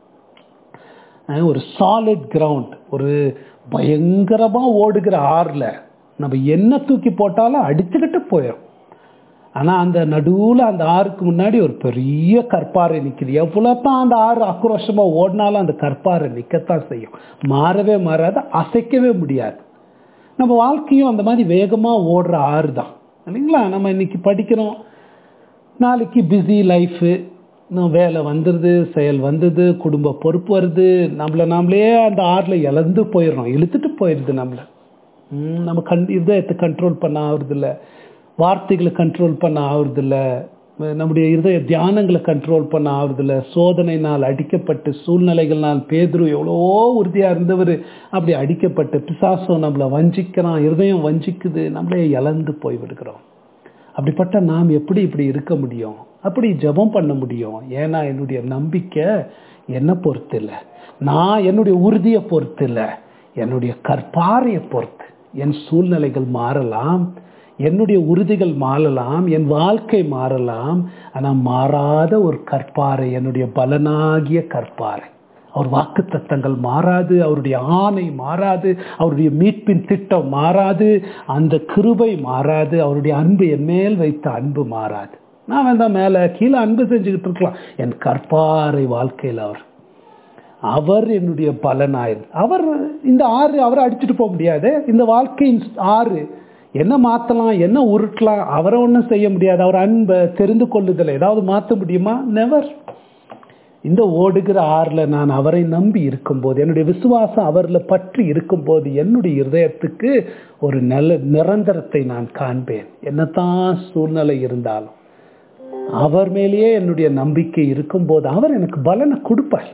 ஒரு சாலிட் கிரவுண்ட் ஒரு பயங்கரமா ஓடுகிற ஆறுல நம்ம என்ன தூக்கி போட்டாலும் அடிச்சுக்கிட்டு போயிடும் ஆனா அந்த நடுவுல அந்த ஆறுக்கு முன்னாடி ஒரு பெரிய கற்பாறை நிக்குது எவ்வளவுதான் அந்த ஆறு ஆக்ரோஷமா ஓடினாலும் அந்த கற்பாறை நிக்கத்தான் செய்யும் மாறவே மாறாது அசைக்கவே முடியாது நம்ம வாழ்க்கையும் அந்த மாதிரி வேகமா ஓடுற ஆறு தான் இல்லைங்களா நம்ம இன்னைக்கு படிக்கிறோம் நாளைக்கு பிஸி லைஃபு வேலை வந்துடுது செயல் வந்தது குடும்ப பொறுப்பு வருது நம்மளை நாமளே அந்த ஆறுல இழந்து போயிடுறோம் இழுத்துட்டு போயிடுது நம்மளை நம்ம கண் இதயத்தை கண்ட்ரோல் பண்ண ஆகுறதில்ல வார்த்தைகளை கண்ட்ரோல் பண்ண ஆகுறதில்ல நம்முடைய இருதய தியானங்களை கண்ட்ரோல் பண்ண ஆகுறதில்ல சோதனைனால் அடிக்கப்பட்டு சூழ்நிலைகள்னால் பேதுரு எவ்வளவோ உறுதியா இருந்தவர் அப்படி அடிக்கப்பட்டு பிசாசம் நம்மளை வஞ்சிக்கிறான் இருதயம் வஞ்சிக்குது நம்மளே இழந்து போய் விடுகிறோம் அப்படிப்பட்ட நாம் எப்படி இப்படி இருக்க முடியும் அப்படி ஜபம் பண்ண முடியும் ஏன்னா என்னுடைய நம்பிக்கை என்னை பொறுத்து இல்லை நான் என்னுடைய உறுதியை பொறுத்து இல்லை என்னுடைய கற்பாறையை பொறுத்து என் சூழ்நிலைகள் மாறலாம் என்னுடைய உறுதிகள் மாறலாம் என் வாழ்க்கை மாறலாம் ஆனால் மாறாத ஒரு கற்பாறை என்னுடைய பலனாகிய கற்பாறை அவர் வாக்கு தத்தங்கள் மாறாது அவருடைய ஆணை மாறாது அவருடைய மீட்பின் திட்டம் மாறாது அந்த கிருபை மாறாது அவருடைய அன்பு என் மேல் வைத்த அன்பு மாறாது நான் வேண்டாம் மேலே கீழே அன்பு செஞ்சுக்கிட்டு இருக்கலாம் என் கற்பாறை வாழ்க்கையில் அவர் அவர் என்னுடைய பலனாயிரு அவர் இந்த ஆறு அவரை அடிச்சுட்டு போக முடியாது இந்த வாழ்க்கையின் ஆறு என்ன மாற்றலாம் என்ன உருட்டலாம் அவரை ஒன்றும் செய்ய முடியாது அவர் அன்பை தெரிந்து கொள்ளுதல் ஏதாவது மாற்ற முடியுமா நெவர் இந்த ஓடுகிற ஆறில் நான் அவரை நம்பி இருக்கும்போது என்னுடைய விசுவாசம் அவரில் பற்றி இருக்கும்போது என்னுடைய இருதயத்துக்கு ஒரு நல்ல நிரந்தரத்தை நான் காண்பேன் என்னத்தான் சூழ்நிலை இருந்தாலும் அவர் மேலேயே என்னுடைய நம்பிக்கை இருக்கும்போது அவர் எனக்கு பலனை கொடுப்பார்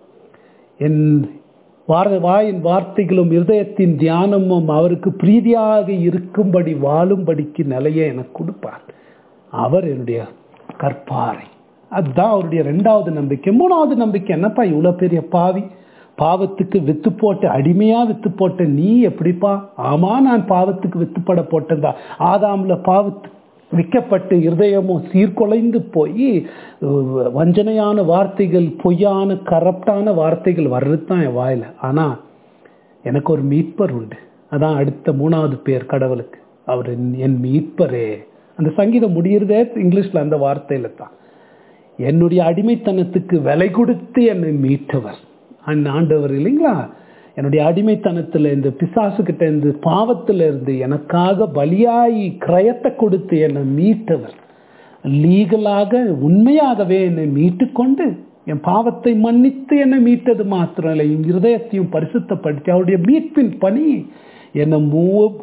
என் வார வாயின் வார்த்தைகளும் இருதயத்தின் தியானமும் அவருக்கு பிரீதியாக இருக்கும்படி வாழும்படிக்கு நிலையை எனக்கு கொடுப்பார் அவர் என்னுடைய கற்பாறை அதுதான் அவருடைய ரெண்டாவது நம்பிக்கை மூணாவது நம்பிக்கை என்னப்பா இவ்வளோ பெரிய பாவி பாவத்துக்கு வித்து போட்டு அடிமையா வித்து போட்ட நீ எப்படிப்பா ஆமா நான் பாவத்துக்கு வித்துப்பட போட்டதா ஆதாம்ல பாவத்து விற்கப்பட்டு இருதயமும் சீர்குலைந்து போய் வஞ்சனையான வார்த்தைகள் பொய்யான கரப்டான வார்த்தைகள் வர்றது தான் என் வாயில ஆனா எனக்கு ஒரு மீட்பர் உண்டு அதான் அடுத்த மூணாவது பேர் கடவுளுக்கு அவர் என் மீட்பரே அந்த சங்கீதம் முடியறதே இங்கிலீஷ்ல அந்த வார்த்தையில தான் என்னுடைய அடிமைத்தனத்துக்கு விலை கொடுத்து என்னை மீட்டவர் ஆண்டவர் இல்லைங்களா என்னுடைய அடிமைத்தனத்தில் இந்த பிசாசுக்கிட்ட இருந்து பாவத்தில் இருந்து எனக்காக பலியாயி கிரயத்தை கொடுத்து என்னை மீட்டவர் லீகலாக உண்மையாகவே என்னை மீட்டு கொண்டு என் பாவத்தை மன்னித்து என்னை மீட்டது மாத்திரம் இல்லை என் இருதயத்தையும் பரிசுத்தப்படுத்தி அவருடைய மீட்பின் பணி என்னை மூ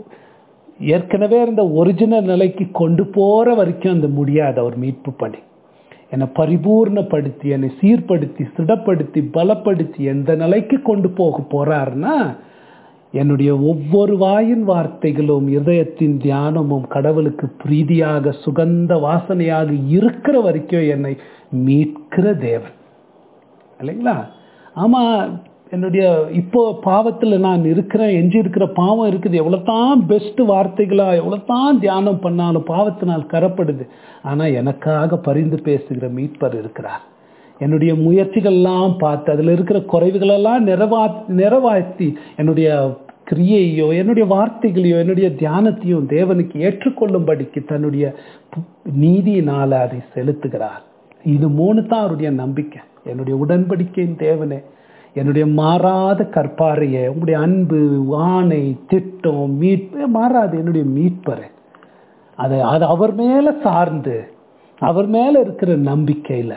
ஏற்கனவே இருந்த ஒரிஜினல் நிலைக்கு கொண்டு போற வரைக்கும் அந்த முடியாது அவர் மீட்பு பணி என்னை பரிபூர்ணப்படுத்தி என்னை சீர்படுத்தி சிடப்படுத்தி பலப்படுத்தி எந்த நிலைக்கு கொண்டு போக போறாருன்னா என்னுடைய ஒவ்வொரு வாயின் வார்த்தைகளும் இதயத்தின் தியானமும் கடவுளுக்கு பிரீதியாக சுகந்த வாசனையாக இருக்கிற வரைக்கும் என்னை மீட்கிற தேவன் இல்லைங்களா ஆமா என்னுடைய இப்போ பாவத்தில் நான் இருக்கிறேன் எஞ்சி இருக்கிற பாவம் இருக்குது எவ்வளோதான் பெஸ்ட் வார்த்தைகளா எவ்வளோதான் தியானம் பண்ணாலும் பாவத்தினால் கரப்படுது ஆனால் எனக்காக பரிந்து பேசுகிற மீட்பர் இருக்கிறார் என்னுடைய முயற்சிகள்லாம் பார்த்து அதில் இருக்கிற குறைவுகளெல்லாம் நிறைவா நிறைவாழ்த்தி என்னுடைய கிரியையோ என்னுடைய வார்த்தைகளையோ என்னுடைய தியானத்தையும் தேவனுக்கு ஏற்றுக்கொள்ளும்படிக்கு தன்னுடைய நீதியினால அதை செலுத்துகிறார் இது மூணு தான் அவருடைய நம்பிக்கை என்னுடைய உடன்படிக்கையின் தேவனே என்னுடைய மாறாத கற்பாரையே உங்களுடைய அன்பு ஆணை திட்டம் மீட்பு மாறாது என்னுடைய மீட்பரை அது அது அவர் மேல சார்ந்து அவர் மேல இருக்கிற நம்பிக்கையில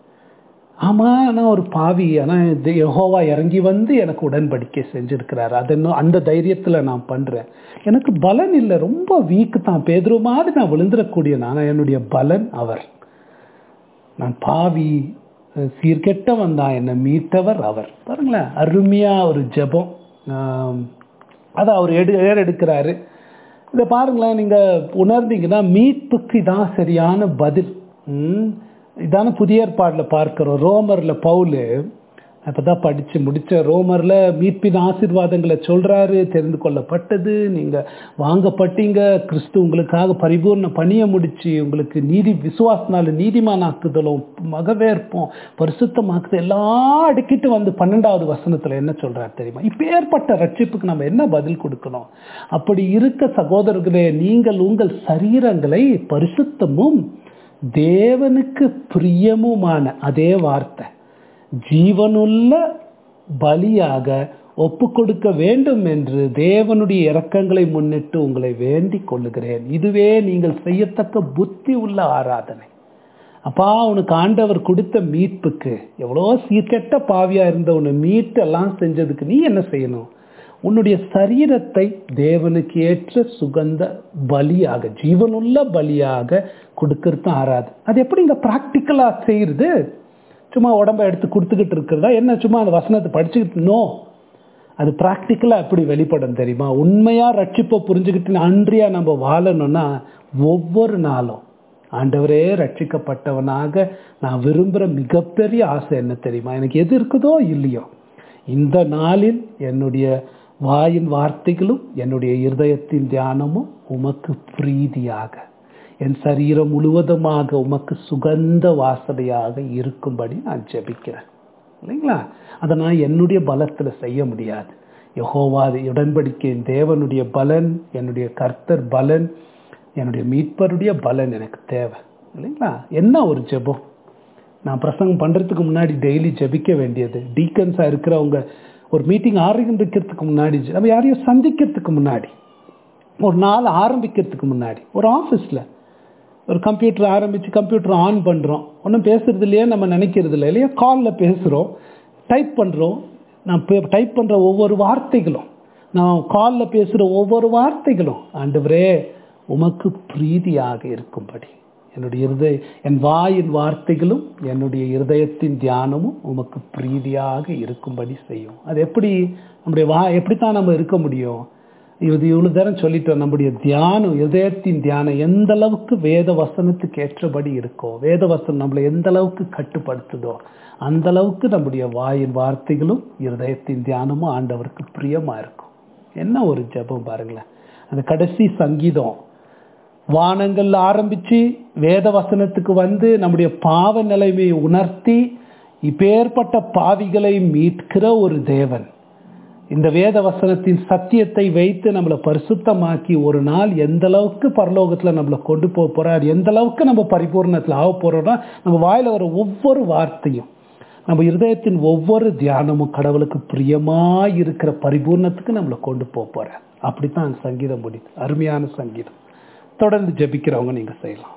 ஆமா நான் ஒரு பாவி ஆனா இது யெகோவா இறங்கி வந்து எனக்கு உடன்படிக்கை செஞ்சிருக்கிறாரு அது இன்னும் அந்த தைரியத்துல நான் பண்றேன் எனக்கு பலன் இல்லை ரொம்ப வீக் தான் பேதுரு மாதிரி நான் விழுந்துடக்கூடிய நான் என்னுடைய பலன் அவர் நான் பாவி அஹ், சீர்கெட்டவன் தான் என்னை மீட்டவர் அவர் பாருங்களேன் அருமையா ஒரு ஜெபம் ஆம், அதை அவர் எடு ஏறெடுக்கிறாரு இதை பாருங்களேன் நீங்க உணர்ந்தீங்கன்னா மீட்புக்கு இதான் சரியான பதில் ம், இதான புதிய ஏற்பாடுல பார்க்கிறோம் ரோமர்ல பவுலு அப்பதான் படிச்சு முடிச்ச ரோமர்ல மீட்பின் ஆசீர்வாதங்களை சொல்றாரு தெரிந்து கொள்ளப்பட்டது நீங்க வாங்கப்பட்டீங்க கிறிஸ்து உங்களுக்காக பரிபூர்ண பணியை முடிச்சு உங்களுக்கு நீதி விசுவாசனால நீதிமானாக்குதலும் மகவேற்போம் பரிசுத்தமாக்குதல் எல்லாம் அடுக்கிட்டு வந்து பன்னெண்டாவது வசனத்துல என்ன சொல்றாரு தெரியுமா இப்பேற்பட்ட ரட்சிப்புக்கு நம்ம என்ன பதில் கொடுக்கணும் அப்படி இருக்க சகோதரர்களே நீங்கள் உங்கள் சரீரங்களை பரிசுத்தமும் தேவனுக்கு பிரியமுமான அதே வார்த்தை ஜீவனுள்ள பலியாக ஒப்பு கொடுக்க வேண்டும் என்று தேவனுடைய இரக்கங்களை முன்னிட்டு உங்களை வேண்டிக் கொள்ளுகிறேன் இதுவே நீங்கள் செய்யத்தக்க புத்தி உள்ள ஆராதனை அப்பா உனக்கு ஆண்டவர் கொடுத்த மீட்புக்கு எவ்வளோ சீர்கெட்ட பாவியா இருந்த உன்னை மீட்டு எல்லாம் செஞ்சதுக்கு நீ என்ன செய்யணும் உன்னுடைய சரீரத்தை தேவனுக்கு ஏற்ற சுகந்த பலியாக ஜீவனுள்ள பலியாக கொடுக்கறது ஆறாது அது எப்படி இங்க பிராக்டிக்கலா செய்யறது சும்மா உடம்ப எடுத்து கொடுத்துக்கிட்டு இருக்கிறதா என்ன சும்மா அந்த வசனத்தை படிச்சுக்கிட்டு நோ அது ப்ராக்டிக்கலாக எப்படி வெளிப்படும் தெரியுமா உண்மையா ரட்சிப்பை புரிஞ்சுக்கிட்டு அன்றியா நம்ம வாழணும்னா ஒவ்வொரு நாளும் ஆண்டவரே ரட்சிக்கப்பட்டவனாக நான் விரும்புகிற மிகப்பெரிய ஆசை என்ன தெரியுமா எனக்கு எது இருக்குதோ இல்லையோ இந்த நாளில் என்னுடைய வாயின் வார்த்தைகளும் என்னுடைய இருதயத்தின் தியானமும் உமக்கு பிரீதியாக என் சரீரம் முழுவதுமாக உமக்கு சுகந்த வாசனையாக இருக்கும்படி நான் ஜெபிக்கிறேன் இல்லைங்களா அதை நான் என்னுடைய பலத்துல செய்ய முடியாது யெகோவாது உடன்படிக்கையின் தேவனுடைய பலன் என்னுடைய கர்த்தர் பலன் என்னுடைய மீட்பருடைய பலன் எனக்கு தேவை இல்லைங்களா என்ன ஒரு ஜெபம் நான் பிரசங்கம் பண்றதுக்கு முன்னாடி டெய்லி ஜெபிக்க வேண்டியது டீக்கன்ஸா இருக்கிறவங்க ஒரு மீட்டிங் ஆரம்பிக்கிறதுக்கு முன்னாடி நம்ம யாரையும் சந்திக்கிறதுக்கு முன்னாடி ஒரு நாள் ஆரம்பிக்கிறதுக்கு முன்னாடி ஒரு ஆஃபீஸில் ஒரு கம்ப்யூட்டர் ஆரம்பித்து கம்ப்யூட்டர் ஆன் பண்ணுறோம் ஒன்றும் பேசுறது இல்லையே நம்ம நினைக்கிறது இல்லை இல்லையா காலில் பேசுகிறோம் டைப் பண்ணுறோம் நான் டைப் பண்ணுற ஒவ்வொரு வார்த்தைகளும் நான் காலில் பேசுகிற ஒவ்வொரு வார்த்தைகளும் ஆண்டவரே உமக்கு பிரீதியாக இருக்கும்படி என்னுடைய இருதய என் வாயின் வார்த்தைகளும் என்னுடைய இருதயத்தின் தியானமும் உமக்கு பிரீதியாக இருக்கும்படி செய்யும் அது எப்படி நம்முடைய வா எப்படித்தான் நம்ம இருக்க முடியும் இது இவ்வளவு தரம் சொல்லிட்டோம் நம்முடைய தியானம் இதயத்தின் தியானம் எந்த அளவுக்கு வேத வசனத்துக்கு ஏற்றபடி இருக்கோ வேத வசனம் நம்மளை எந்த அளவுக்கு கட்டுப்படுத்துதோ அந்த அளவுக்கு நம்முடைய வாயின் வார்த்தைகளும் இருதயத்தின் தியானமும் ஆண்டவருக்கு பிரியமா இருக்கும் என்ன ஒரு ஜெபம் பாருங்களேன் அந்த கடைசி சங்கீதம் வானங்கள்ல ஆரம்பிச்சு வேத வசனத்துக்கு வந்து நம்முடைய பாவ நிலைமையை உணர்த்தி இப்பேற்பட்ட பாவிகளை மீட்கிற ஒரு தேவன் இந்த வேத வசனத்தின் சத்தியத்தை வைத்து நம்மளை பரிசுத்தமாக்கி ஒரு நாள் எந்த அளவுக்கு பரலோகத்துல நம்மளை கொண்டு போக போறார் எந்த அளவுக்கு நம்ம பரிபூர்ணத்துல ஆக போறோம்னா நம்ம வாயில வர ஒவ்வொரு வார்த்தையும் நம்ம இருதயத்தின் ஒவ்வொரு தியானமும் கடவுளுக்கு பிரியமா இருக்கிற பரிபூர்ணத்துக்கு நம்மளை கொண்டு போக போறார் அப்படித்தான் அந்த சங்கீதம் முடியுது அருமையான சங்கீதம் தொடர்ந்து ஜெபிக்கிறவங்க நீங்க செய்யலாம்